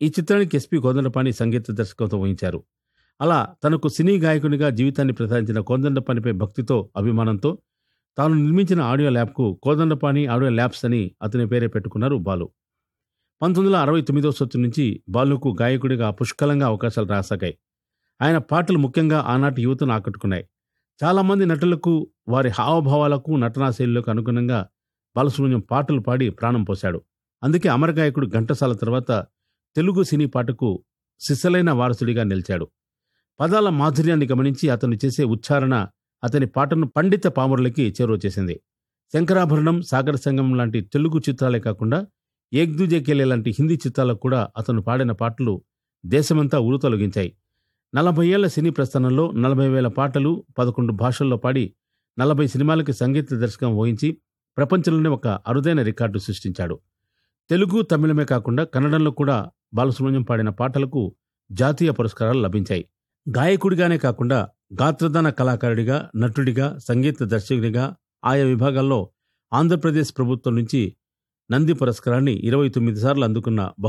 ఈ చిత్రానికి ఎస్పి కోదండపాణి సంగీత దర్శకత్వం వహించారు అలా తనకు సినీ గాయకునిగా జీవితాన్ని ప్రసాదించిన కోదండపాణిపై భక్తితో అభిమానంతో తాను నిర్మించిన ఆడియో ల్యాబ్కు కోదండపాణి ఆడియో ల్యాబ్స్ అని అతని పేరే పెట్టుకున్నారు బాలు పంతొమ్మిది వందల అరవై తొమ్మిదో సంవత్సరం నుంచి బాలుకు గాయకుడిగా పుష్కలంగా అవకాశాలు రాసాగాయి ఆయన పాటలు ముఖ్యంగా ఆనాటి యువతను ఆకట్టుకున్నాయి చాలామంది నటులకు వారి హావభావాలకు నటనా శైలిలకు అనుగుణంగా బాలసుబ్రహ్మణ్యం పాటలు పాడి ప్రాణం పోశాడు అందుకే అమర గాయకుడు ఘంటసాల తర్వాత తెలుగు సినీ పాటకు సిసలైన వారసుడిగా నిలిచాడు పదాల మాధుర్యాన్ని గమనించి అతను చేసే ఉచ్చారణ అతని పాటను పండిత పామరులకి చేరువ చేసింది శంకరాభరణం సాగర సంగం లాంటి తెలుగు చిత్రాలే కాకుండా ఏక్ దూజే కేలే లాంటి హిందీ చిత్రాలకు కూడా అతను పాడిన పాటలు దేశమంతా ఉరుతొలగించాయి నలభై ఏళ్ల సినీ ప్రస్థానంలో నలభై వేల పాటలు పదకొండు భాషల్లో పాడి నలభై సినిమాలకి సంగీత దర్శకం వహించి ప్రపంచంలోనే ఒక అరుదైన రికార్డు సృష్టించాడు తెలుగు తమిళమే కాకుండా కన్నడంలో కూడా బాలసుబ్రహ్మణ్యం పాడిన పాటలకు జాతీయ పురస్కారాలు లభించాయి గాయకుడిగానే కాకుండా గాత్రదాన కళాకారుడిగా నటుడిగా సంగీత దర్శకుడిగా ఆయా విభాగాల్లో ఆంధ్రప్రదేశ్ ప్రభుత్వం నుంచి నంది పురస్కారాన్ని ఇరవై తొమ్మిది సార్లు అందుకున్న